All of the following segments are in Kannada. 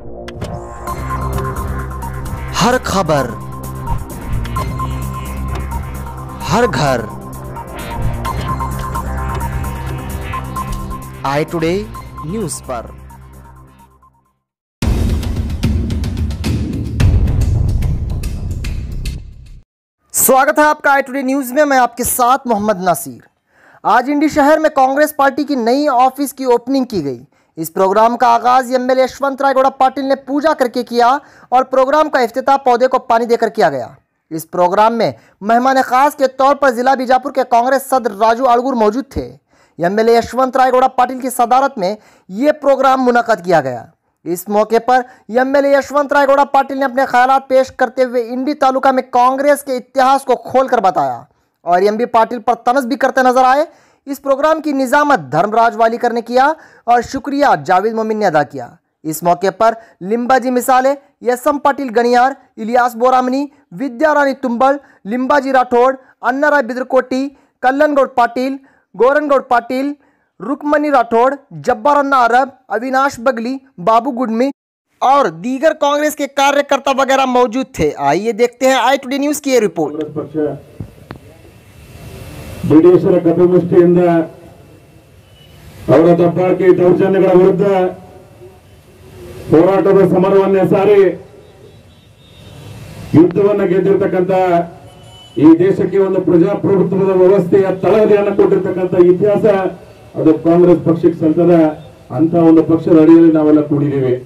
हर खबर हर घर आई टुडे न्यूज पर स्वागत है आपका आई टुडे न्यूज में मैं आपके साथ मोहम्मद नासिर आज इंडी शहर में कांग्रेस पार्टी की नई ऑफिस की ओपनिंग की गई इस प्रोग्राम का आगाज एमएलए यशवंत राय गौड़ा पाटिल ने पूजा करके किया और प्रोग्राम का इफ्तिताह पौधे को पानी देकर किया गया इस प्रोग्राम में मेहमान खास के तौर पर जिला बीजापुर के कांग्रेस सदर राजू अड़गुर मौजूद थे एमएलए यशवंत राय गौड़ा पाटिल की सदारत में ये प्रोग्राम मुनद किया गया इस मौके पर एमएलए यशवंत राय गौड़ा पाटिल ने अपने ख्याल पेश करते हुए इंडी तालुका में कांग्रेस के इतिहास को खोलकर बताया और एम बी पाटिल पर तनस भी करते नजर आए इस प्रोग्राम की निजामत धर्मराज वालीकर ने किया और शुक्रिया जावेद मोमिन ने अदा किया इस मौके पर लिम्बाजी मिसाले यसम पाटिल गणियार इलियास बोरामनी विद्या रानी तुम्बल लिम्बाजी राठौड़ अन्नाराय बिद्रकोटी कल्लनगौड़ पाटिल गोरनगौड़ पाटिल रुकमनी राठौड़ जब्बार अन्ना अरब अविनाश बगली बाबू गुडमी और दीगर कांग्रेस के कार्यकर्ता वगैरह मौजूद थे आइए देखते हैं आई टुडे न्यूज की ये रिपोर्ट ಕಾಂಗ್ರೆಸ್ ಪಕ್ಷ ಬ್ರಿಟಿಷರ ಕಪಿಮುಷ್ಟಿಯಿಂದ ಅವರ ದಬ್ಬಾಳಿಕೆ ದೌರ್ಜನ್ಯಗಳ ವಿರುದ್ಧ ಹೋರಾಟದ ಸಮರವನ್ನೇ ಸಾರಿ ಯುದ್ಧವನ್ನ ಗೆದ್ದಿರ್ತಕ್ಕಂಥ ಈ ದೇಶಕ್ಕೆ ಒಂದು ಪ್ರಜಾಪ್ರಭುತ್ವದ ವ್ಯವಸ್ಥೆಯ ತಳಹದಿಯನ್ನು ಕೊಟ್ಟಿರ್ತಕ್ಕಂಥ ಇತಿಹಾಸ ಅದು ಕಾಂಗ್ರೆಸ್ ಪಕ್ಷಕ್ಕೆ ಸಲ್ತದ ಅಂತ ಒಂದು ಪಕ್ಷದ ಅಡಿಯಲ್ಲಿ ನಾವೆಲ್ಲ ಕೂಡಿದ್ದೀವಿ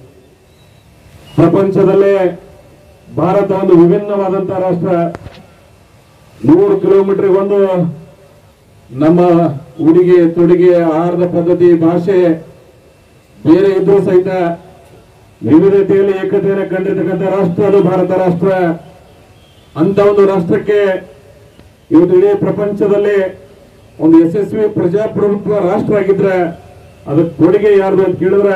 ಪ್ರಪಂಚದಲ್ಲೇ ಭಾರತ ಒಂದು ವಿಭಿನ್ನವಾದಂತಹ ರಾಷ್ಟ್ರ ನೂರು ಕಿಲೋಮೀಟರ್ ಒಂದು ನಮ್ಮ ಉಡುಗೆ ತೊಡುಗೆ ಆಹಾರದ ಪದ್ಧತಿ ಭಾಷೆ ಬೇರೆ ಇದ್ರೂ ಸಹಿತ ವಿವಿಧತೆಯಲ್ಲಿ ಏಕತೆಯನ್ನು ಕಂಡಿರ್ತಕ್ಕಂಥ ರಾಷ್ಟ್ರ ಅದು ಭಾರತ ರಾಷ್ಟ್ರ ಅಂತ ಒಂದು ರಾಷ್ಟ್ರಕ್ಕೆ ಇವತ್ತು ಇಡೀ ಪ್ರಪಂಚದಲ್ಲಿ ಒಂದು ಯಶಸ್ವಿ ಪ್ರಜಾಪ್ರಭುತ್ವ ರಾಷ್ಟ್ರ ಆಗಿದ್ರೆ ಅದಕ್ಕೆ ಕೊಡುಗೆ ಯಾರ್ದು ಅಂತ ಕೇಳಿದ್ರೆ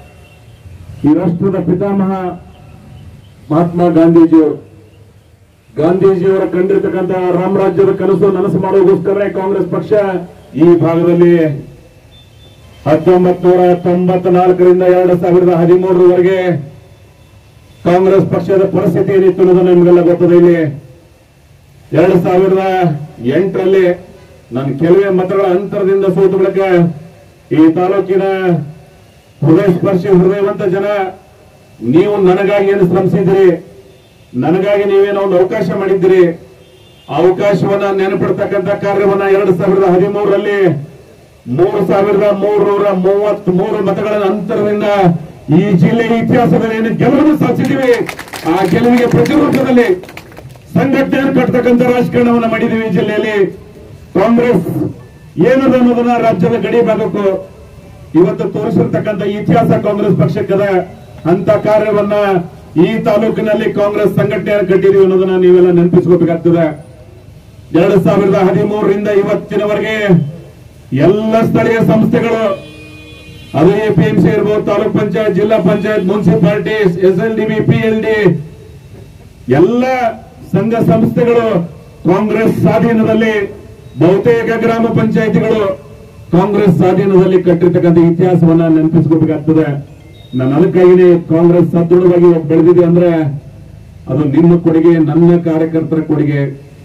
ಈ ರಾಷ್ಟ್ರದ ಪಿತಾಮಹ ಮಹಾತ್ಮ ಗಾಂಧೀಜಿಯವರು ಗಾಂಧೀಜಿಯವರ ಕಂಡಿರ್ತಕ್ಕಂಥ ರಾಮರಾಜ್ಯದ ಕನಸು ನನಸು ಮಾಡೋಗೋಸ್ಕರ ಕಾಂಗ್ರೆಸ್ ಪಕ್ಷ ಈ ಭಾಗದಲ್ಲಿ ಹತ್ತೊಂಬತ್ತು ನೂರ ತೊಂಬತ್ನಾಲ್ಕರಿಂದ ಎರಡು ಸಾವಿರದ ಹದಿಮೂರರವರೆಗೆ ಕಾಂಗ್ರೆಸ್ ಪಕ್ಷದ ಪರಿಸ್ಥಿತಿ ಏನಿತ್ತು ಅನ್ನೋದು ನಿಮಗೆಲ್ಲ ಗೊತ್ತದೆ ಇಲ್ಲಿ ಎರಡು ಸಾವಿರದ ಎಂಟರಲ್ಲಿ ನಾನು ಕೆಲವೇ ಮತಗಳ ಅಂತರದಿಂದ ಸೋತು ಬಳಿಕ ಈ ತಾಲೂಕಿನ ಹೃದಯ ಸ್ಪರ್ಶಿ ಹೃದಯವಂತ ಜನ ನೀವು ನನಗಾಗಿ ಏನು ಶ್ರಮಿಸಿದಿರಿ ನನಗಾಗಿ ನೀವೇನೋ ಒಂದು ಅವಕಾಶ ಮಾಡಿದ್ದೀರಿ ಆ ಅವಕಾಶವನ್ನ ನೆನಪಿಡ್ತಕ್ಕಂಥ ಕಾರ್ಯವನ್ನ ಎರಡು ಸಾವಿರದ ಹದಿಮೂರರಲ್ಲಿ ಮೂರು ಸಾವಿರದ ಮೂರ್ನೂರ ಮೂವತ್ತ್ ಮೂರು ಮತಗಳ ಅಂತರದಿಂದ ಈ ಜಿಲ್ಲೆಯ ಇತಿಹಾಸದಲ್ಲಿ ಏನು ಗೆಲುವನ್ನು ಸಾಧಿಸಿದ್ದೀವಿ ಆ ಗೆಲುವಿಗೆ ಪ್ರತಿರೂಪದಲ್ಲಿ ಸಂಘಟನೆಯನ್ನು ಕಟ್ಟತಕ್ಕಂಥ ರಾಜಕಾರಣವನ್ನ ಮಾಡಿದ್ದೀವಿ ಈ ಜಿಲ್ಲೆಯಲ್ಲಿ ಕಾಂಗ್ರೆಸ್ ಏನದ ಅನ್ನೋದನ್ನ ರಾಜ್ಯದ ಗಡಿ ಭಾಗಕ್ಕೂ ಇವತ್ತು ತೋರಿಸಿರ್ತಕ್ಕಂಥ ಇತಿಹಾಸ ಕಾಂಗ್ರೆಸ್ ಪಕ್ಷಕ್ಕದ ಅಂತ ಕಾರ್ಯವನ್ನ ಈ ತಾಲೂಕಿನಲ್ಲಿ ಕಾಂಗ್ರೆಸ್ ಸಂಘಟನೆಯನ್ನು ಕಟ್ಟಿದೀವಿ ಅನ್ನೋದನ್ನ ನೀವೆಲ್ಲ ನೆನಪಿಸ್ಕೋಬೇಕಾಗ್ತದೆ ಎರಡು ಸಾವಿರದ ಹದಿಮೂರರಿಂದ ಇವತ್ತಿನವರೆಗೆ ಎಲ್ಲ ಸ್ಥಳೀಯ ಸಂಸ್ಥೆಗಳು ಅದು ಎಪಿಎಂಸಿ ಇರ್ಬೋದು ತಾಲೂಕ್ ಪಂಚಾಯತ್ ಜಿಲ್ಲಾ panchayat municipality S L D B P L D ಎಲ್ಲ ಸಂಘ ಸಂಸ್ಥೆಗಳು ಕಾಂಗ್ರೆಸ್ ಸ್ವಾಧೀನದಲ್ಲಿ ಬಹುತೇಕ ಗ್ರಾಮ ಪಂಚಾಯಿತಿಗಳು ಕಾಂಗ್ರೆಸ್ ಸ್ವಾಧೀನದಲ್ಲಿ ಕಟ್ಟಿರ್ತಕ್ಕಂಥ ಇತಿಹಾಸವನ್ನ ನೆನಪಿಸ್ಕೋಬೇಕಾಗ್ತದೆ ನಾನು ಅದಕ್ಕಾಗಿನೇ ಕಾಂಗ್ರೆಸ್ ಸದೃಢವಾಗಿ ಇವತ್ತು ಬೆಳೆದಿದೆ ಅಂದ್ರೆ ಅದು ನಿಮ್ಮ ಕೊಡುಗೆ ನನ್ನ ಕಾರ್ಯಕರ್ತರ ಕೊಡುಗೆ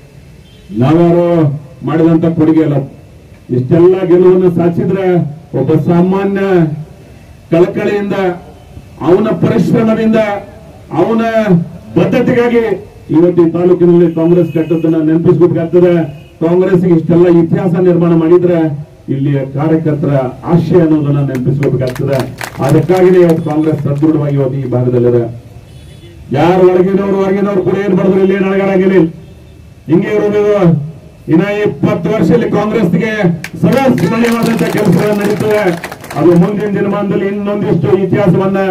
ನಾವ್ಯಾರೋ ಮಾಡಿದಂತ ಕೊಡುಗೆ ಅಲ್ಲ ಇಷ್ಟೆಲ್ಲ ಗೆಲುವನ್ನು ಸಾಧಿಸಿದ್ರೆ ಒಬ್ಬ ಸಾಮಾನ್ಯ ಕಳಕಳಿಯಿಂದ ಅವನ ಪರಿಶ್ರಮದಿಂದ ಅವನ ಬದ್ಧತೆಗಾಗಿ ಇವತ್ತು ಈ ತಾಲೂಕಿನಲ್ಲಿ ಕಾಂಗ್ರೆಸ್ ಕಟ್ಟದನ್ನ ನೆನಪಿಸ್ಬೇಕಾಗ್ತದೆ ಕಾಂಗ್ರೆಸ್ಗೆ ಇಷ್ಟೆಲ್ಲ ಇತಿಹಾಸ ನಿರ್ಮಾಣ ಮಾಡಿದ್ರೆ ಇಲ್ಲಿಯ ಕಾರ್ಯಕರ್ತರ ಆಶಯ ಅನ್ನೋದನ್ನ ನೆನಪಿಸ್ಕೋಬೇಕಾಗ್ತದೆ ಅದಕ್ಕಾಗಿನೇ ಇವತ್ತು ಕಾಂಗ್ರೆಸ್ ಸದೃಢವಾಗಿ ಇವತ್ತು ಈ ಭಾಗದಲ್ಲಿದೆ ಯಾರು ಒಳಗಿನವ್ರು ಹೊರಗಿನವ್ರು ಕೂಡ ಏನ್ ಮಾಡಿದ್ರು ಇಲ್ಲಿ ನಡಗಾಡಂಗಿಲ್ಲ ಹಿಂಗೆ ಇರೋದು ಇನ್ನ ಇಪ್ಪತ್ತು ವರ್ಷದಲ್ಲಿ ಕಾಂಗ್ರೆಸ್ಗೆ ಸದಾ ಸ್ಮರಣೀಯವಾದಂತ ಕೆಲಸಗಳು ನಡೀತವೆ ಅದು ಮುಂದಿನ ದಿನಮಾನದಲ್ಲಿ ಇನ್ನೊಂದಿಷ್ಟು ಇತಿಹಾಸವನ್ನ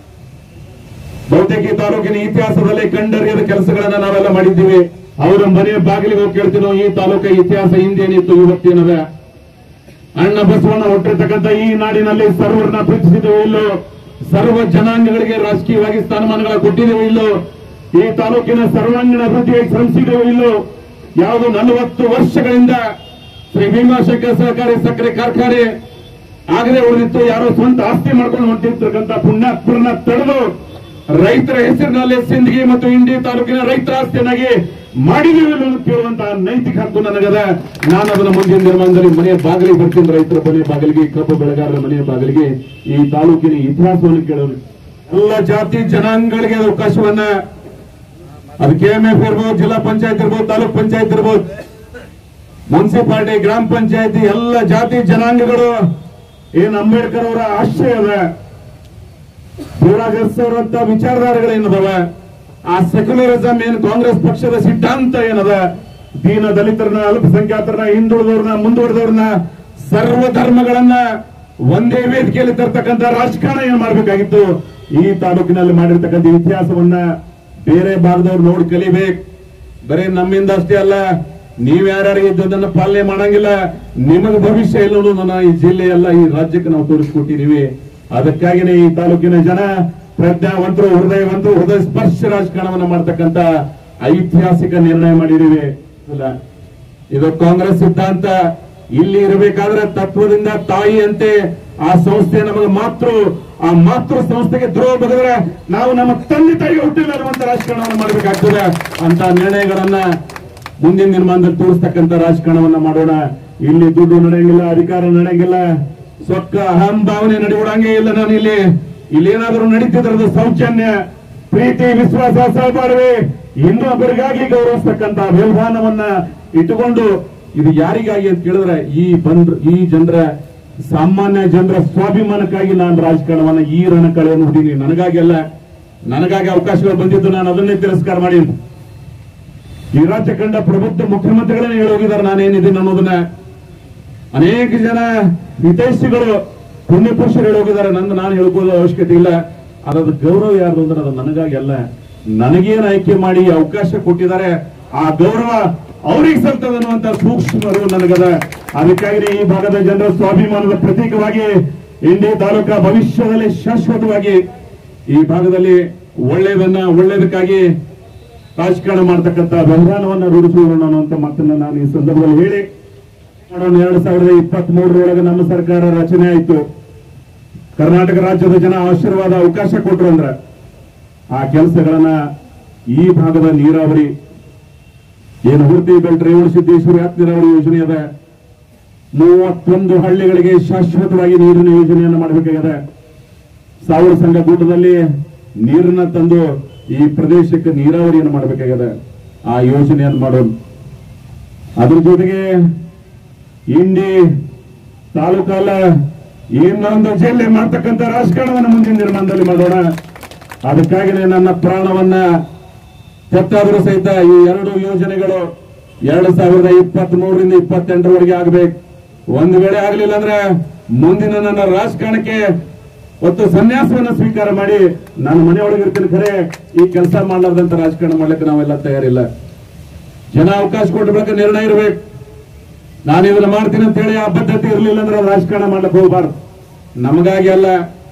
ಬಹುತೇಕ ಈ ತಾಲೂಕಿನ ಇತಿಹಾಸದಲ್ಲಿ ಕಂಡರಿಯದ ಕೆಲಸಗಳನ್ನ ನಾವೆಲ್ಲ ಮಾಡಿದ್ದೀವಿ ಅವರ ಮನೆ ಬಾಗಿಲಿಗೆ ಹೋಗಿ ಕೇಳ್ತೀವಿ ನಾವು ಈ ತಾಲೂಕಿನ ಇತಿಹಾಸ ಹಿಂದೇನಿತ್ತು ಇವತ್ತೇನದ ಅಣ್ಣ ಬಸವಣ್ಣ ಹುಟ್ಟಿರ್ತಕ್ಕಂಥ ಈ ನಾಡಿನಲ್ಲಿ ಸರ್ವರನ್ನ ಪ್ರೀತಿಸಿದೆವು ಇಲ್ಲೋ ಸರ್ವ ಜನಾಂಗಗಳಿಗೆ ರಾಜಕೀಯವಾಗಿ ಸ್ಥಾನಮಾನಗಳ ಕೊಟ್ಟಿದ್ದೇವೆ ಇಲ್ಲೋ ಈ ತಾಲೂಕಿನ ಸರ್ವಾಂಗೀಣ ಅಭಿವೃದ್ಧಿಗೆ ಶ್ರಮಿಸಿದೆವು ಇಲ್ಲೋ ಯಾವುದು ನಲವತ್ತು ವರ್ಷಗಳಿಂದ ಶ್ರೀ ಭೀಮಾಶಂಕರ ಸಹಕಾರಿ ಸಕ್ಕರೆ ಕಾರ್ಖಾನೆ ಆಗದೆ ಉಳಿದಿತ್ತು ಯಾರೋ ಸ್ವಂತ ಆಸ್ತಿ ಮಾಡ್ಕೊಂಡು ಹೊಂಟಿರ್ತಕ್ಕಂಥ ಪುಣ್ಯಾತ್ಮರನ್ನ ತಡೆದು ರೈತರ ಹೆಸರಿನಲ್ಲಿ ಸಿಂದಗಿ ಮತ್ತು ಇಂಡಿ ತಾಲೂಕಿನ ರೈತರ ಆಸ್ತಿಯನ್ನಾಗಿ ಮಾಡಿದೀವಿ ಅನ್ನೋದು ಕೇಳುವಂತಹ ನೈತಿಕ ಹಕ್ಕು ನನಗದ ನಾನು ಅದನ್ನ ಮುಂದಿನ ನಿರ್ಮಾಣದಲ್ಲಿ ಮನೆಯ ಬಾಗಿಲಿಗೆ ಬರ್ತೀನಿ ರೈತರ ಮನೆ ಬಾಗಿಲಿಗೆ ಕಬ್ಬು ಬೆಳೆಗಾರರ ಮನೆಯ ಬಾಗಿಲಿಗೆ ಈ ತಾಲೂಕಿನ ಇತಿಹಾಸವನ್ನು ಕೇಳೋದು ಎಲ್ಲ ಜಾತಿ ಜನಾಂಗಗಳಿಗೆ ಅದು ಅವಕಾಶವನ್ನ ಅದು ಕೆ ಎಂ ಎಫ್ ಇರ್ಬೋದು ಜಿಲ್ಲಾ ಪಂಚಾಯತ್ ಇರ್ಬೋದು ತಾಲೂಕ್ ಪಂಚಾಯತ್ ಇರ್ಬೋದು ಮುನ್ಸಿಪಾಲಿಟಿ ಗ್ರಾಮ ಪಂಚಾಯತಿ ಎಲ್ಲ ಜಾತಿ ಜನಾಂಗಗಳು ಏನ್ ಅಂಬೇಡ್ಕರ್ ಅವರ ಆಶ್ರಯ ಅದ ಶಿವರಾಜ್ ಅವರಂತ ವಿಚಾರಧಾರೆಗಳೇನದವ ಆ ಸೆಕ್ಯುಲರಿಸಂ ಏನ್ ಕಾಂಗ್ರೆಸ್ ಪಕ್ಷದ ಸಿದ್ಧಾಂತ ಏನದ ದೀನ ದಲಿತರನ್ನ ಅಲ್ಪಸಂಖ್ಯಾತರನ್ನ ಹಿಂದುಳಿದವ್ರನ್ನ ಮುಂದುವರೆದವ್ರನ್ನ ಸರ್ವ ಧರ್ಮಗಳನ್ನ ಒಂದೇ ವೇದಿಕೆಯಲ್ಲಿ ತರ್ತಕ್ಕಂಥ ರಾಜಕಾರಣ ಏನ್ ಮಾಡ್ಬೇಕಾಗಿತ್ತು ಈ ತಾಲೂಕಿನಲ್ಲಿ ಮಾಡಿರ್ತಕ್ಕಂಥ ಇತಿಹಾಸವನ್ನ ಬೇರೆ ಭಾಗದವ್ರು ನೋಡಿ ಕಲಿಬೇಕು ಬರೀ ನಮ್ಮಿಂದ ಅಷ್ಟೇ ಅಲ್ಲ ನೀವ್ ಯಾರ್ಯಾರು ಇದ್ದದನ್ನ ಪಾಲನೆ ಮಾಡಂಗಿಲ್ಲ ನಿಮಗ ಭವಿಷ್ಯ ಇಲ್ಲ ಅನ್ನೋದನ್ನ ಈ ಜಿಲ್ಲೆಯಲ್ಲ ಈ ರಾಜ್ಯಕ್ಕೆ ನಾವು ತೋರಿಸ್ಕೊಟ್ಟಿದೀವಿ ಅದಕ್ಕಾಗಿನೇ ಈ ತಾಲೂಕಿನ ಜನ ಪ್ರಜ್ಞಾವಂತರು ಹೃದಯವಂತರು ಹೃದಯ ಸ್ಪರ್ಶ ರಾಜಕಾರಣವನ್ನ ಮಾಡ್ತಕ್ಕಂತ ಐತಿಹಾಸಿಕ ನಿರ್ಣಯ ಮಾಡಿದೀವಿ ಇಲ್ಲ ಇದು ಕಾಂಗ್ರೆಸ್ ಸಿದ್ಧಾಂತ ಇಲ್ಲಿ ಇರಬೇಕಾದ್ರೆ ತತ್ವದಿಂದ ತಾಯಿಯಂತೆ ಆ ಸಂಸ್ಥೆ ನಮಗೆ ಮಾತೃ ಆ ಮಾತೃ ಸಂಸ್ಥೆಗೆ ದ್ರೋಹ ಬಗೆದ್ರೆ ನಾವು ನಮ್ಮ ತಂದೆ ತಾಯಿಗೆ ಹುಟ್ಟಿಲ್ಲ ಅನ್ನುವಂತ ರಾಜಕಾರಣವನ್ನು ಮಾಡಬೇಕಾಗ್ತದೆ ಅಂತ ನಿರ್ಣಯಗಳನ್ನ ಮುಂದಿನ ನಿರ್ಮಾಣದಲ್ಲಿ ತೋರಿಸ್ತಕ್ಕಂಥ ರಾಜಕಾರಣವನ್ನ ಮಾಡೋಣ ಇಲ್ಲಿ ದುಡ್ಡು ನಡೆಯಂಗಿಲ್ಲ ಅಧಿಕಾರ ನಡೆಯಂಗಿಲ್ಲ ಸೊಕ್ಕ ಅಹಂ ಭಾವನೆ ನಡೆಯೋಡಂಗೆ ಇಲ್ಲ ನಾನು ಇಲ್ಲಿ ಇಲ್ಲಿ ಏನಾದರೂ ನಡೀತಿದ್ರದ ಸೌಜನ್ಯ ಪ್ರೀತಿ ವಿಶ್ವಾಸ ಸಹಬಾಳ್ವೆ ಇನ್ನೊಬ್ಬರಿಗಾಗಿ ಗೌರವಿಸ್ತಕ್ಕಂತ ವ್ಯವಧಾನವನ್ನ ಇಟ್ಟುಕೊಂಡು ಇದು ಯಾರಿಗಾಗಿ ಅಂತ ಕೇಳಿದ್ರೆ ಈ ಬಂದ್ ಈ ಜನರ ಸಾಮಾನ್ಯ ಜನರ ಸ್ವಾಭಿಮಾನಕ್ಕಾಗಿ ನಾನು ರಾಜಕಾರಣವನ್ನ ಈ ರಣಕಳೆಯನ್ನು ಹುಡೀನಿ ನನಗಾಗಿ ಅಲ್ಲ ನನಗಾಗಿ ಅವಕಾಶಗಳು ಬಂದಿದ್ದು ನಾನು ಅದನ್ನೇ ತಿರಸ್ಕಾರ ಮಾಡೀನಿ ಈ ರಾಜ್ಯ ಕಂಡ ಪ್ರಬುದ್ಧ ಮುಖ್ಯಮಂತ್ರಿಗಳೇ ಹೇಳೋಗಿದ್ದಾರೆ ನಾನೇನಿದ್ದೀನಿ ಅನ್ನೋದನ್ನ ಅನೇಕ ಜನ ಹಿತೈಷಿಗಳು ಪುಣ್ಯ ಪುರುಷರು ಹೇಳೋಗಿದ್ದಾರೆ ನಂದು ನಾನು ಹೇಳ್ಕೊಳ್ಳೋ ಅವಶ್ಯಕತೆ ಇಲ್ಲ ಅದ್ರ ಗೌರವ ಯಾರ್ದು ಅಂದ್ರೆ ಅದು ನನಗಾಗಿ ಅಲ್ಲ ನನಗೇನು ಆಯ್ಕೆ ಮಾಡಿ ಅವಕಾಶ ಕೊಟ್ಟಿದ್ದಾರೆ ಆ ಗೌರವ ಅವ್ರಿಗೆ ಸಲ್ತದ ಅನ್ನುವಂತ ಸೂಕ್ಷ್ಮರು ನನಗದ ಅದಕ್ಕಾಗಿ ಈ ಭಾಗದ ಜನರ ಸ್ವಾಭಿಮಾನದ ಪ್ರತೀಕವಾಗಿ ಇಂಡಿ ತಾಲೂಕಾ ಭವಿಷ್ಯದಲ್ಲಿ ಶಾಶ್ವತವಾಗಿ ಈ ಭಾಗದಲ್ಲಿ ಒಳ್ಳೆಯದನ್ನ ಒಳ್ಳೆಯದಕ್ಕಾಗಿ ರಾಜಕಾರಣ ಮಾಡ್ತಕ್ಕಂಥ ವ್ಯವಧಾನವನ್ನ ರೂಢಿಸೋಣ ಅನ್ನುವಂತ ಮಾತನ್ನ ನಾನು ಈ ಸಂದರ್ಭದಲ್ಲಿ ಹೇಳಿ ಮಾಡೋಣ ಎರಡ್ ಸಾವಿರದ ಇಪ್ಪತ್ತ್ ಮೂರರೊಳಗೆ ನಮ್ಮ ಸರ್ಕಾರ ರಚನೆ ಆಯಿತು ಕರ್ನಾಟಕ ರಾಜ್ಯದ ಜನ ಆಶೀರ್ವಾದ ಅವಕಾಶ ಕೊಟ್ರು ಅಂದ್ರ ಆ ಕೆಲಸಗಳನ್ನ ಈ ಭಾಗದ ನೀರಾವರಿ ಏನು ಹುರ್ತಿ ಬೆಲ್ಟ್ ರೇವಣ ಸಿದ್ದೇಶ್ವರ ವ್ಯಾಪ್ತಿ ನೀರಾವರಿ ಯೋಜನೆ ಅದ ಮೂವತ್ತೊಂದು ಹಳ್ಳಿಗಳಿಗೆ ಶಾಶ್ವತವಾಗಿ ನೀರಿನ ಯೋಜನೆಯನ್ನು ಮಾಡಬೇಕಾಗಿದೆ ಸಾವಿರ ಸಂಘ ಕೂಟದಲ್ಲಿ ನೀರನ್ನ ತಂದು ಈ ಪ್ರದೇಶಕ್ಕೆ ನೀರಾವರಿಯನ್ನು ಮಾಡಬೇಕಾಗಿದೆ ಆ ಯೋಜನೆಯನ್ನು ಮಾಡೋದು ಅದ್ರ ಜೊತೆಗೆ ಇಂಡಿ ತಾಲೂಕಲ್ಲ ಇನ್ನೊಂದು ಜಿಲ್ಲೆ ಮಾಡ್ತಕ್ಕಂಥ ರಾಜಕಾರಣವನ್ನು ಮುಂದಿನ ನಿರ್ಮಾಣದಲ್ಲಿ ಮಾಡೋಣ ಅದಕ್ಕಾಗಿನೇ ನನ್ನ ಪ್ರಾಣವನ್ನ ತೆತ್ತಾದರೂ ಸಹಿತ ಈ ಎರಡು ಯೋಜನೆಗಳು ಎರಡು ಸಾವಿರದ ಇಪ್ಪತ್ತ್ ಮೂರರಿಂದ ಇಪ್ಪತ್ತೆಂಟರವರೆಗೆ ಆಗ್ಬೇಕು ಒಂದು ವೇಳೆ ಆಗ್ಲಿಲ್ಲ ಅಂದ್ರೆ ಮುಂದಿನ ನನ್ನ ರಾಜಕಾರಣಕ್ಕೆ ಒತ್ತು ಸನ್ಯಾಸವನ್ನ ಸ್ವೀಕಾರ ಮಾಡಿ ನಾನು ಮನೆಯೊಳಗೆ ಇರ್ತೀನಿ ಖರೆ ಈ ಕೆಲಸ ಮಾಡಲಾರ್ದಂತ ರಾಜಕಾರಣ ಮಾಡ್ಲಿಕ್ಕೆ ನಾವೆಲ್ಲ ತಯಾರಿಲ್ಲ ಜನ ಅವಕಾಶ ಕೊಟ್ಟ ಬಳಿಕ ನಿರ್ಣಯ ಇರ್ಬೇಕು ನಾನು ಇದನ್ನ ಮಾಡ್ತೀನಿ ಅಂತ ಹೇಳಿ ಆ ಬದ್ಧತೆ ಇರಲಿಲ್ಲ ಅಂದ್ರೆ ಅದು ರಾಜಕಾರಣ ಮಾಡ್ಲಿಕ್ಕೆ ಹೋಗ್ಬಾರ್ದು ನಮಗಾಗಿ ಅಲ್ಲ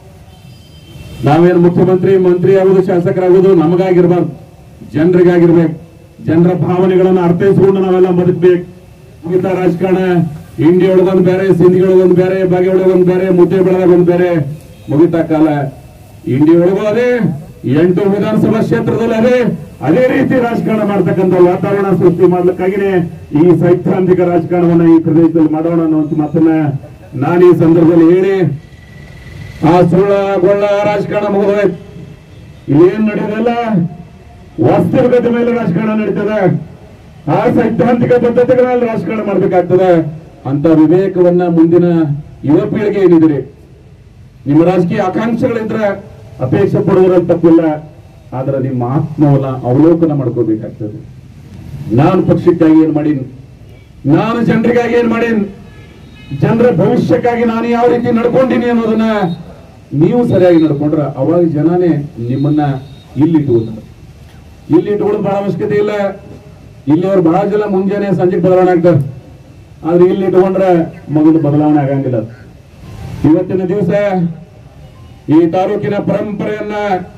ನಾವೇನು ಮುಖ್ಯಮಂತ್ರಿ ಮಂತ್ರಿ ಆಗುದು ಶಾಸಕರಾಗುದು ನಮಗಾಗಿರ್ಬಾರ್ದು ಜನರಿಗಾಗಿರ್ಬೇಕು ಜನರ ಭಾವನೆಗಳನ್ನ ಅರ್ಥೈಸಿಕೊಂಡು ನಾವೆಲ್ಲ ಬದುಕ್ಬೇಕು ಮುಗಿತಾ ರಾಜಕಾರಣ ಇಂಡಿ ಒಳಗೊಂದು ಬೇರೆ ಸಿಂಧಿ ಒಳಗೊಂದು ಬೇರೆ ಬಾಗೆ ಒಳಗೊಂದು ಬೇರೆ ಮುದ್ದೆ ಬೆಳೆದಾಗ ಒಂದು ಬೇರೆ ಮುಗಿತಾ ಕಾಲ ಇಂಡಿ ಒಳಗೂ ಅದೇ ಎಂಟು ವಿಧಾನಸಭಾ ಕ್ಷೇತ್ರದಲ್ಲಿ ಅದೇ ಅದೇ ರೀತಿ ರಾಜಕಾರಣ ಮಾಡ್ತಕ್ಕಂಥ ವಾತಾವರಣ ಸೃಷ್ಟಿ ಮಾಡ್ಲಿಕ್ಕಾಗಿನೇ ಈ ಸೈದ್ಧಾಂತಿಕ ರಾಜಕಾರಣವನ್ನ ಈ ಪ್ರದೇಶದಲ್ಲಿ ಮಾಡೋಣ ಅನ್ನುವಂತ ಮಾತನ್ನ ನಾನು ಈ ಸಂದರ್ಭದಲ್ಲಿ ಹೇಳಿ ಆ ಸುಳ್ಳ ಗೊಳ್ಳ ರಾಜಕಾರಣ ಮುಗಿದೋಯ್ತು ಇಲ್ಲೇನ್ ನಡೆಯೋದಲ್ಲ ವಾಸ್ತವಿಕತೆ ಮೇಲೆ ರಾಜಕಾರಣ ನಡೀತದೆ ಆ ಸೈದ್ಧಾಂತಿಕ ಬದ್ಧತೆಗಳಲ್ಲಿ ರಾಜಕಾರಣ ಮಾಡ್ಬೇಕಾಗ್ತದೆ ಅಂತ ವಿವೇಕವನ್ನ ಮುಂದಿನ ಯುವ ಪೀಳಿಗೆ ಏನಿದಿರಿ ನಿಮ್ಮ ರಾಜಕೀಯ ಆಕಾಂಕ್ಷೆಗಳಿದ್ರೆ ಅಪೇಕ್ಷೆ ಪಡುವುದ್ರಲ್ಲಿ ತಪ್ಪಿಲ್ಲ ಆದ್ರೆ ನಿಮ್ಮ ಆತ್ಮವನ್ನ ಅವಲೋಕನ ಮಾಡ್ಕೋಬೇಕಾಗ್ತದೆ ನಾನು ಪಕ್ಷಕ್ಕಾಗಿ ಏನ್ ಮಾಡೀನಿ ನಾನು ಜನರಿಗಾಗಿ ಏನ್ ಮಾಡೀನಿ ಜನರ ಭವಿಷ್ಯಕ್ಕಾಗಿ ನಾನು ಯಾವ ರೀತಿ ನಡ್ಕೊಂಡಿನಿ ಅನ್ನೋದನ್ನ ನೀವು ಸರಿಯಾಗಿ ನಡ್ಕೊಂಡ್ರ ಅವಾಗ ಜನನೇ ನಿಮ್ಮನ್ನ ಇಲ್ಲಿ ಇಟ್ಕೊಳ್ತಾರೆ ಇಲ್ಲಿ ಇಟ್ಕೊಳ್ಳೋದು ಬಹಳ ಅವಶ್ಯಕತೆ ಇಲ್ಲ ಇಲ್ಲಿ ಅವ್ರು ಬಹಳ ಜನ ಮುಂಜಾನೆ ಸಂಜೆ ಬದಲಾವಣೆ ಆಗ್ತಾರೆ ಆದ್ರೆ ಇಲ್ಲಿ ಇಟ್ಕೊಂಡ್ರೆ ಮಗನ ಬದಲಾವಣೆ ಆಗಂಗಿಲ್ಲ ಇವತ್ತಿನ ದಿವಸ ಈ ತಾಲೂಕಿನ ಪರಂಪರೆಯನ್ನ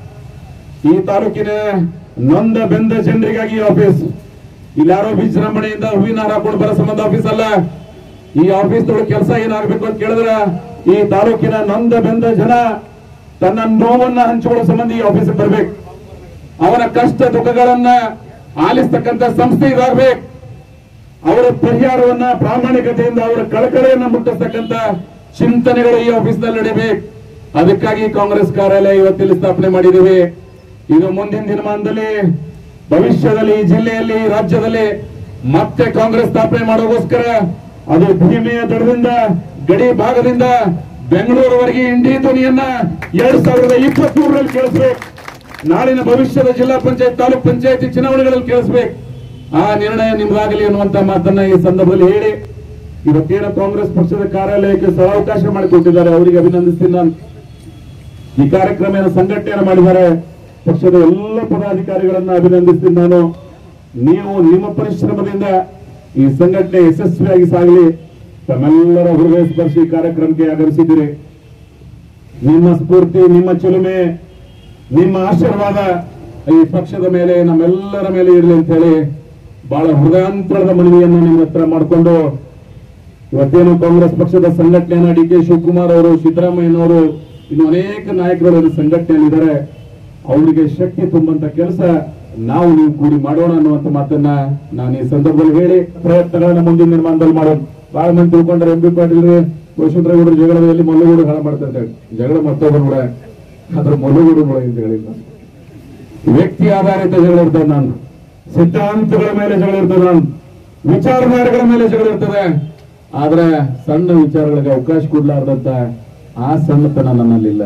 ಈ ತಾಲೂಕಿನ ನೊಂದ ಬೆಂದ ಜನರಿಗಾಗಿ ಈ ಆಫೀಸ್ ಇಲ್ಲಿ ಯಾರೋ ವಿಜೃಂಭಣೆಯಿಂದ ಹೂವಿನ ಹಾರ ಹಾಕೊಂಡು ಬರೋ ಸಂಬಂಧ ಆಫೀಸ್ ಅಲ್ಲ ಈ ಆಫೀಸ್ ಕೆಲಸ ಏನಾಗಬೇಕು ಅಂತ ಕೇಳಿದ್ರೆ ಈ ತಾಲೂಕಿನ ನೊಂದ ಬೆಂದ ಜನ ತನ್ನ ನೋವನ್ನ ಹಂಚಿಕೊಳ್ಳೋ ಸಂಬಂಧ ಈ ಆಫೀಸ್ ಬರ್ಬೇಕು ಅವನ ಕಷ್ಟ ದುಃಖಗಳನ್ನ ಆಲಿಸ್ತಕ್ಕಂಥ ಸಂಸ್ಥೆ ಇದಾಗಬೇಕು ಅವರ ಪರಿಹಾರವನ್ನ ಪ್ರಾಮಾಣಿಕತೆಯಿಂದ ಅವರ ಕಳಕಳಿಯನ್ನ ಮುಟ್ಟಿಸ್ತಕ್ಕಂಥ ಚಿಂತನೆಗಳು ಈ ಆಫೀಸ್ನಲ್ಲಿ ನಡೀಬೇಕು ಅದಕ್ಕಾಗಿ ಕಾಂಗ್ರೆಸ್ ಕಾರ್ಯಾಲಯ ಇವತ್ತಿಲ್ಲಿ ಸ್ಥಾಪನೆ ಮಾಡಿದ್ದೀವಿ ಇದು ಮುಂದಿನ ದಿನಮಾನದಲ್ಲಿ ಭವಿಷ್ಯದಲ್ಲಿ ಈ ಜಿಲ್ಲೆಯಲ್ಲಿ ಈ ರಾಜ್ಯದಲ್ಲಿ ಮತ್ತೆ ಕಾಂಗ್ರೆಸ್ ಸ್ಥಾಪನೆ ಮಾಡೋಗೋಸ್ಕರ ಅದು ಭೀಮೆಯ ದಡದಿಂದ ಗಡಿ ಭಾಗದಿಂದ ಬೆಂಗಳೂರುವರೆಗೆ ಇಂಡಿ ಧ್ವನಿಯನ್ನ ಎರಡ್ ಸಾವಿರದ ಇಪ್ಪತ್ತ್ ಮೂರರಲ್ಲಿ ಕೇಳಿಸ್ಬೇಕು ನಾಳಿನ ಭವಿಷ್ಯದ ಜಿಲ್ಲಾ ಪಂಚಾಯತ್ ತಾಲೂಕ್ ಪಂಚಾಯತಿ ಚುನಾವಣೆಗಳಲ್ಲಿ ಕೇಳಿಸ್ಬೇಕು ಆ ನಿರ್ಣಯ ನಿಮ್ದಾಗಲಿ ಅನ್ನುವಂತ ಮಾತನ್ನ ಈ ಸಂದರ್ಭದಲ್ಲಿ ಹೇಳಿ ಇವತ್ತೇನು ಕಾಂಗ್ರೆಸ್ ಪಕ್ಷದ ಕಾರ್ಯಾಲಯಕ್ಕೆ ಸ್ಥಳಾವಕಾಶ ಮಾಡಿಕೊಟ್ಟಿದ್ದಾರೆ ಅವರಿಗೆ ಅಭಿನಂದಿಸ್ತೀನಿ ನಾನು ಈ ಕಾರ್ಯಕ್ರಮ ಸಂಘಟನೆಯನ್ನು ಮಾಡಿದ್ದಾರೆ ಪಕ್ಷದ ಎಲ್ಲ ಪದಾಧಿಕಾರಿಗಳನ್ನ ಅಭಿನಂದಿಸ್ತೀನಿ ನಾನು ನೀವು ನಿಮ್ಮ ಪರಿಶ್ರಮದಿಂದ ಈ ಸಂಘಟನೆ ಯಶಸ್ವಿಯಾಗಿ ಸಾಗಲಿ ತಮ್ಮೆಲ್ಲರ ಹೃದಯ ಸ್ಪರ್ಶಿ ಕಾರ್ಯಕ್ರಮಕ್ಕೆ ಆಗಮಿಸಿದ್ದೀರಿ ನಿಮ್ಮ ಸ್ಫೂರ್ತಿ ನಿಮ್ಮ ಚಿಲುಮೆ ನಿಮ್ಮ ಆಶೀರ್ವಾದ ಈ ಪಕ್ಷದ ಮೇಲೆ ನಮ್ಮೆಲ್ಲರ ಮೇಲೆ ಇರಲಿ ಅಂತ ಹೇಳಿ ಬಹಳ ಹೃದಯಾಂತರದ ಮನವಿಯನ್ನು ನಿಮ್ಮ ಹತ್ರ ಮಾಡಿಕೊಂಡು ಇವತ್ತೇನು ಕಾಂಗ್ರೆಸ್ ಪಕ್ಷದ ಸಂಘಟನೆಯನ್ನ ಡಿ ಕೆ ಶಿವಕುಮಾರ್ ಅವರು ಸಿದ್ದರಾಮಯ್ಯನವರು ಇನ್ನು ಅನೇಕ ನಾಯಕರು ಈ ಸಂಘಟನೆಯಲ್ಲಿದ್ದಾರೆ ಅವರಿಗೆ ಶಕ್ತಿ ತುಂಬಂತ ಕೆಲಸ ನಾವು ನೀವು ಕೂಡಿ ಮಾಡೋಣ ಅನ್ನುವಂತ ಮಾತನ್ನ ನಾನು ಈ ಸಂದರ್ಭದಲ್ಲಿ ಹೇಳಿ ಪ್ರಯತ್ನಗಳನ್ನ ಮುಂದಿನ ನಿರ್ಮಾಣದಲ್ಲಿ ಮಾಡೋಣ ಬಹಳ ಮಂದಿ ತಿಳ್ಕೊಂಡ್ರೆ ಎಂ ಬಿ ಪಾಟೀಲ್ ವಸುಂಧರೇಗೌಡರು ಜಗಳದಲ್ಲಿ ಮಲ್ಲುಗೂಡು ಹಾಳು ಮಾಡ್ತಾರೆ ಅಂತ ಹೇಳಿ. ಜಗಳ ಮತ್ತೊಬ್ಬರು ಕೂಡ ಅದ್ರ ಮಲ್ಲುಗೂಡು ಕೂಡ ಏನ್ ಜಗಳಿಲ್ಲ ವ್ಯಕ್ತಿ ಆಧಾರಿತ ಜಗಳ ಇರ್ತದೆ ನಾನು ಸಿದ್ಧಾಂತಗಳ ಮೇಲೆ ಜಗಳ ಇರ್ತದೆ ನಾನು ವಿಚಾರಧಾರೆಗಳ ಮೇಲೆ ಜಗಳ ಇರ್ತದೆ ಆದ್ರೆ ಸಣ್ಣ ವಿಚಾರಗಳಿಗೆ ಅವಕಾಶ ಕೊಡ್ಲಾರ್ದಂತ ಆ ಸಣ್ಣತನ ನನ್ನಲ್ಲಿಲ್ಲ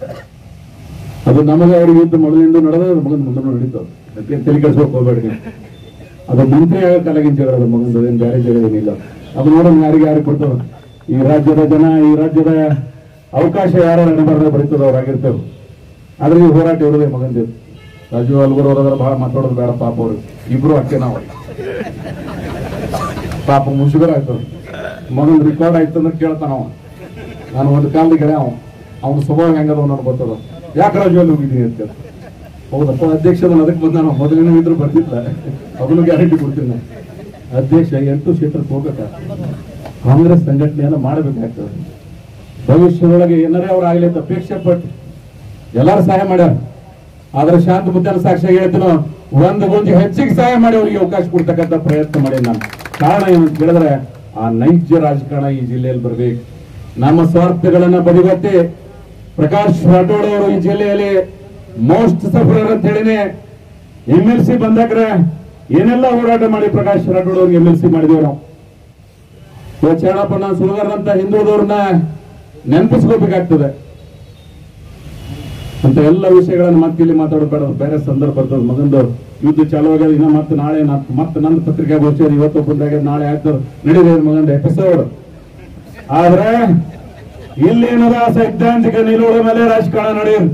ಅದು ನಮಗೆ ಅವ್ರಿಗೆ ಇದ್ದು ಮೊದಲಿಂದ ನಡೆದ ಮಗನ ಮುಂದೆ ನಡೀತದೆ ಅದಕ್ಕೆ ತಲೆ ಕೆಡಿಸ್ಬೇಕು ಹೋಗ್ಬೇಡಿ ನೀವು. ಅದು ಮಂತ್ರಿ ಆಗ ಕಲಗಿನ ಜಗಳ ಅದು ಮಗನ ಏನ್ ಬೇರೆ ಜಗಳ ಏನಿಲ್ಲ ಅದು ನೋಡೋಣ ಯಾರಿಗೆ ಯಾರು ಕೊಡ್ತಾವ ಈ ರಾಜ್ಯದ ಜನ ಈ ರಾಜ್ಯದ ಅವಕಾಶ ಯಾರು ನಡಬಾರ್ದ ಬರೀತದ ಅವ್ರಾಗಿರ್ತೇವೆ ಆದ್ರೆ ಈ ಹೋರಾಟ ಇರೋದೇ ಮಗಂದು ರಾಜು ಅಲ್ಗೂರ್ ಅವರ ಬಹಳ ಮಾತಾಡೋದು ಬೇಡ ಪಾಪ ಅವರು ಇಬ್ರು ಅಷ್ಟೇ ನಾವು ಪಾಪ ಮುಸುಗರ ಆಗ್ತದೆ ಮಗನ್ ರೆಕಾರ್ಡ್ ಆಯ್ತು ಅಂದ್ರೆ ಕೇಳ್ತಾನ ಅವ ನಾನು ಒಂದು ಕಾಲದ ಗೆಳೆಯ ಅವ ಅವನ ಸ್ವಭಾವ ಹೆಂಗದ ನನಗೆ ಗೊತ್ತದ ಯಾಕೆ ರಾಜು ಅಲ್ಲಿ ಹೋಗಿದ್ದೀನಿ ಅಂತ ಕೇಳ್ತಾನೆ. ಹೌದಪ್ಪ ಅಧ್ಯಕ್ಷ ಅದನ್ನ ಅದಕ್ಕೆ ಬಂದ ನಾವು ಮೊದಲಿನ ಇದ್ರು ಬರ್ತಿದ್ದ ಅದನ್ನು ಗ್ಯಾರಂಟಿ ಕೊಡ್ತೀನಿ ನಾನು ಅಧ್ಯಕ್ಷ ಎಂಟು ಕ್ಷೇತ್ರಕ್ಕೆ ಹೋಗ್ಬೇಕ ಕಾಂಗ್ರೆಸ್ ಸಂಘಟನೆಯನ್ನ ಮಾಡಬೇಕಾಗ್ತದೆ ಭವಿಷ್ಯದೊಳಗೆ ಏನಾರೇ ಅವ್ರು ಆಗ್ಲಿ ಅಂತ ಅಪೇಕ್ಷೆ ಪಟ್ಟು ಎಲ್ಲರೂ ಸಹಾಯ ಮಾಡ್ಯಾರ ಆದ್ರೆ ಶಾಂತ ಮುದ್ದಾನ ಸಾಕ್ಷಿಯಾಗಿ ಹೇಳ್ತೀನೋ ಒಂದು ಗುಂಜಿ ಹೆಚ್ಚಿಗೆ ಸಹಾಯ ಮಾಡಿ ಅವರಿಗೆ ಅವಕಾಶ ಕೊಡ್ತಕ್ಕಂಥ ಪ್ರಯತ್ನ ಮಾಡಿ ನಾನು ಕಾರಣ ಏನು ಅಂತ ಕೇಳಿದ್ರೆ ಆ ನೈಜ ರಾಜಕಾರಣ ಈ ಜಿಲ್ಲೆಯಲ್ಲಿ ಬರ್ಬೇಕು ನಮ್ಮ ಸ್ವಾರ್ಥಗಳನ್ನ ಬದಿಗೊತ್ತಿ ಪ್ರಕಾಶ್ ರಾಠೋಡ್ ಅವರು ಈ ಜಿಲ್ಲೆಯಲ್ಲಿ ಮೋಸ್ಟ್ ಸಫರರ್ ಅಂತ ಹೇಳಿನೇ ಎಂ ಎಲ್ ಸಿ ಬಂದಾಗ್ರೆ ಏನೆಲ್ಲ ಹೋರಾಟ ಮಾಡಿ ಪ್ರಕಾಶ್ ರಾಠೋಡ್ ಅವ್ರಿಗೆ ಎಂ ಎಲ್ ಸಿ ಮಾಡಿದೇವೆ ನಾವು ಇವತ್ತು ಚೇಳಪ್ಪನ ಸುಳಗರ್ನಂತ ಹಿಂದುಳಿದವ್ರನ್ನ ನೆನಪಿಸ್ಕೋಬೇಕಾಗ್ತದೆ ಅಂತ ಎಲ್ಲ ವಿಷಯಗಳನ್ನು ಮತ್ತೆ ಇಲ್ಲಿ ಮಾತಾಡೋದು ಬೇಡ ಬೇರೆ ಸಂದರ್ಭ ಬರ್ತದೆ ಮಗಂದು ಯುದ್ಧ ಚಾಲು ಆಗ್ಯದ ಇನ್ನ ಮತ್ತೆ ನಾಳೆ ನಾ- ಮತ್ತೆ ನನ್ನ ಪತ್ರಿಕೆ ಗೋಚರ ಇವತ್ತು ಬಂದಾಗ ನಾಳೆ ಆಯ್ತು ನಡೀದೆ ಮಗಂದ ಎಪಿಸೋಡ್ ಆದ್ರೆ ಇಲ್ಲೇನದ ಸೈದ್ಧಾಂತಿಕ ನಿಲುವುಗಳ ಮೇಲೆ ರಾಜಕಾರಣ ನಡೆಯೋದು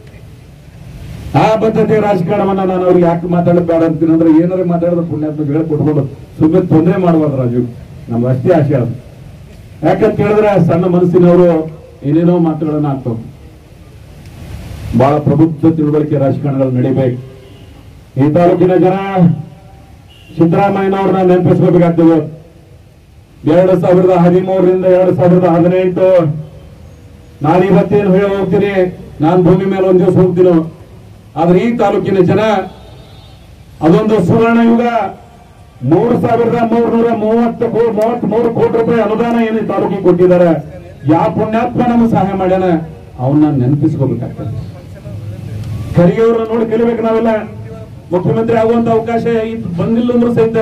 ಆ ಬದ್ಧತೆ ರಾಜಕಾರಣವನ್ನ ನಾನು ಅವ್ರಿಗೆ ಯಾಕೆ ಮಾತಾಡೋದು ಬೇಡ ಅಂತೀನಿ ಅಂದ್ರೆ ಏನಾರ ಮಾತಾಡಿದ್ರೆ ಪುಣ್ಯಾತ್ಮ ಹೇಳ್ಕೊಟ್ಕೊಂಡು ಸುಮ್ಮನೆ ತೊಂದರೆ ಮಾಡಬಾರ್ದು ರಾಜು ನಮ್ಗೆ ಅಷ್ಟೇ ಆಶೆ ಅದು ಯಾಕಂತ ಕೇಳಿದ್ರೆ ಸಣ್ಣ ಮನಸ್ಸಿನವರು ಏನೇನೋ ಮಾತುಗಳನ್ನ ಆಗ್ತಾವ ಬಹಳ ಪ್ರಬುದ್ಧ ತಿಳುವಳಿಕೆ ರಾಜಕಾರಣಗಳು ನಡಿಬೇಕು ಈ ತಾಲೂಕಿನ ಜನ ಸಿದ್ದರಾಮಯ್ಯನವ್ರನ್ನ ನೆನಪಿಸ್ಕೋಬೇಕಾಗ್ತದೆ ಎರಡು ಸಾವಿರದ ಹದಿಮೂರರಿಂದ ಎರಡು ಸಾವಿರದ ಹದಿನೆಂಟು ನಾನು ಇವತ್ತೇನು ಹೇಳಿ ಹೋಗ್ತೀನಿ ನಾನು ಭೂಮಿ ಮೇಲೆ ಒಂದ್ ದಿವಸ ಹೋಗ್ತೀನಿ ಆದ್ರೆ ಈ ತಾಲೂಕಿನ ಜನ ಅದೊಂದು ಸುವರ್ಣ ಯುಗ ಮೂರು ಸಾವಿರದ ಮೂರ್ನೂರ ಮೂವತ್ತು ಕೋ- ಮೂವತ್ತ್ ಮೂರು ಕೋಟಿ ರೂಪಾಯಿ ಅನುದಾನ ಏನು ಈ ತಾಲೂಕಿಗೆ ಕೊಟ್ಟಿದ್ದಾರೆ ಯಾವ ಪುಣ್ಯಾತ್ಮ ನಮಗೆ ಸಹಾಯ ಮಾಡ್ಯಾನ ಅವನ್ನ ನೆನಪಿಸ್ಕೋಬೇಕಾಗ್ತದೆ ಖರ್ಗೆಯವ್ರನ್ನ ನೋಡಿ ಕಲಿಬೇಕು ನಾವೆಲ್ಲ ಮುಖ್ಯಮಂತ್ರಿ ಆಗುವಂತ ಅವಕಾಶ ಇತ್ತು ಬಂದಿಲ್ಲ ಅಂದ್ರೂ ಸಹಿತ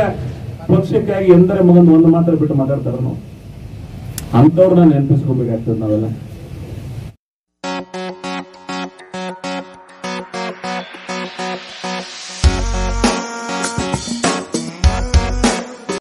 ಪಕ್ಷಕ್ಕಾಗಿ ಎಂದರೆ ಮಗಂದು ಒಂದು ಮಾತ್ರ ಬಿಟ್ಟು ಮಾತಾಡ್ತಾರ ನಾವು ಅಂತವ್ರನ್ನ ನೆನಪಿಸ್ಕೋಬೇಕಾಗ್ತದೆ ನಾವೆಲ್ಲ